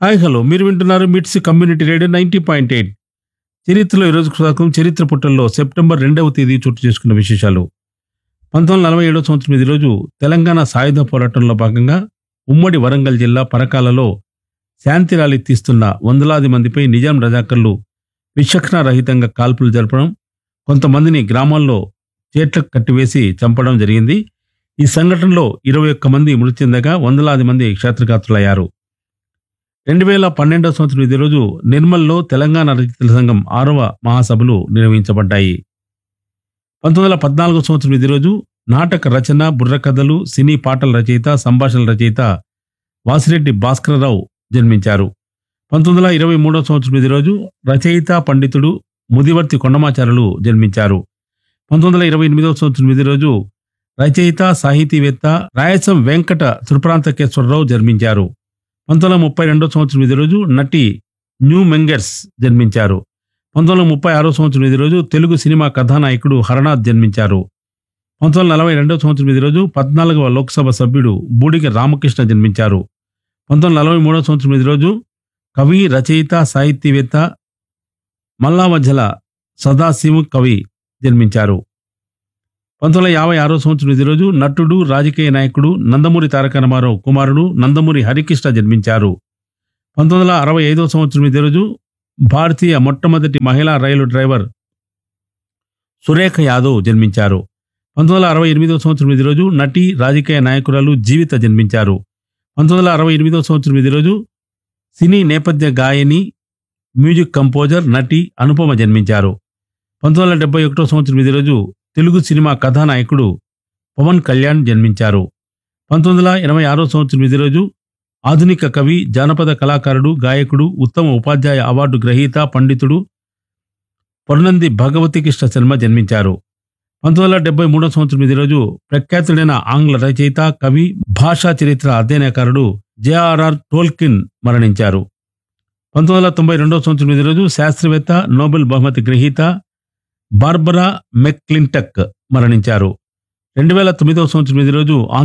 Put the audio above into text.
hi hello మీరు వింటున్నారు MITS community radio ninety point eight చరిత్రలో ఈరోజు శాతం చరిత్ర పుటల్లో సెప్టెంబర్ రెండవ తేదీ చోటు చేసుకున్న విశేషాలు పంతొమ్మిది వందల నలభై ఏడవ సంవత్సరం ఇది రోజు తెలంగాణ సాయుధ పోరాటంలో భాగంగా ఉమ్మడి వరంగల్ జిల్లా పరకాలలో శాంతి ర్యాలీ తీస్తున్న వందలాది మందిపై నిజాం రజాకర్లు విచక్షణ రహితంగా కాల్పులు జరపడం కొంతమందిని గ్రామాల్లో చేట్లకు కట్టివేసి చంపడం జరిగింది ఈ సంఘటనలో ఇరవై ఒక్క మంది మృతి చెందగా వందలాది మంది క్షేత్రఘాతులయ్యారు రెండు వేల పన్నెండవ సంవత్సరం ఇదే రోజు నిర్మల్లో తెలంగాణ రచయితల సంఘం ఆరవ మహాసభలు నిర్వహించబడ్డాయి పంతొమ్మిది వందల పద్నాలుగో సంవత్సరం ఇదే రోజు నాటక రచన బుర్రకథలు సినీ పాటల రచయిత సంభాషణల రచయిత వాసిరెడ్డి భాస్కరరావు జన్మించారు పంతొమ్మిది వందల ఇరవై మూడవ సంవత్సరం ఇదే రోజు రచయిత పండితుడు ముదివర్తి కొండమాచారులు జన్మించారు పంతొమ్మిది వందల ఇరవై ఎనిమిదవ సంవత్సరం ఇదే రోజు రచయిత సాహితీవేత్త రాయసం వెంకట త్రిపురాంతకేశ్వరరావు జన్మించారు పంతొమ్మిది వందల ముప్పై రెండో సంవత్సరం ఇదే రోజు నటి న్యూ మెంగర్స్ జన్మించారు పంతొమ్మిది వందల ముప్పై ఆరో సంవత్సరం ఇదే రోజు తెలుగు సినిమా కథానాయకుడు హరనాథ్ జన్మించారు పంతొమ్మిది వందల నలభై రెండవ సంవత్సరం ఇదే రోజు పద్నాలుగవ లోక్సభ సభ్యుడు బూడిగ రామకృష్ణ జన్మించారు పంతొమ్మిది వందల నలభై మూడవ సంవత్సరం ఇదే రోజు కవి రచయిత సాహితీవేత్త మల్లామధ్యల సదాశివ కవి జన్మించారు పంతొమ్మిది వందల యాభై ఆరో సంవత్సరం ఇదే రోజు నటుడు రాజకీయ నాయకుడు నందమూరి తారక రామారావు కుమారుడు నందమూరి హరికృష్ణ జన్మించారు పంతొమ్మిది వందల అరవై ఐదో సంవత్సరం ఇదే రోజు భారతీయ మొట్టమొదటి మహిళా రైలు డ్రైవర్ సురేఖ యాదవ్ జన్మించారు పంతొమ్మిది వందల అరవై ఎనిమిదో సంవత్సరం ఇదే రోజు నటి రాజకీయ నాయకురాలు జీవిత జన్మించారు పంతొమ్మిది వందల అరవై ఎనిమిదో సంవత్సరం ఇదే రోజు సినీ నేపథ్య గాయని మ్యూజిక్ కంపోజర్ నటి అనుపమ జన్మించారు పంతొమ్మిది వందల డెబ్బై ఒకటో సంవత్సరం ఇదే రోజు తెలుగు సినిమా కథానాయకుడు పవన్ కళ్యాణ్ జన్మించారు పంతొమ్మిది వందల ఎనభై ఆరో సంవత్సరం ఇదే రోజు ఆధునిక కవి జానపద కళాకారుడు గాయకుడు ఉత్తమ ఉపాధ్యాయ అవార్డు గ్రహీత పండితుడు పొరనంది భగవతి కృష్ణ శర్మ జన్మించారు పంతొమ్మిది వందల డెబ్బై మూడో సంవత్సరం ఇదే రోజు ప్రఖ్యాతుడైన ఆంగ్ల రచయిత కవి భాషా చరిత్ర అధ్యయనకారుడు జేఆర్ఆర్ టోల్కిన్ మరణించారు పంతొమ్మిది వందల తొంభై రెండవ సంవత్సరం ఇదే రోజు శాస్త్రవేత్త నోబెల్ బహుమతి గ్రహీత బార్బరా మెక్లింటక్ మరణించారు రెండు వేల తొమ్మిదవ సంవత్సరం ఇదే రోజు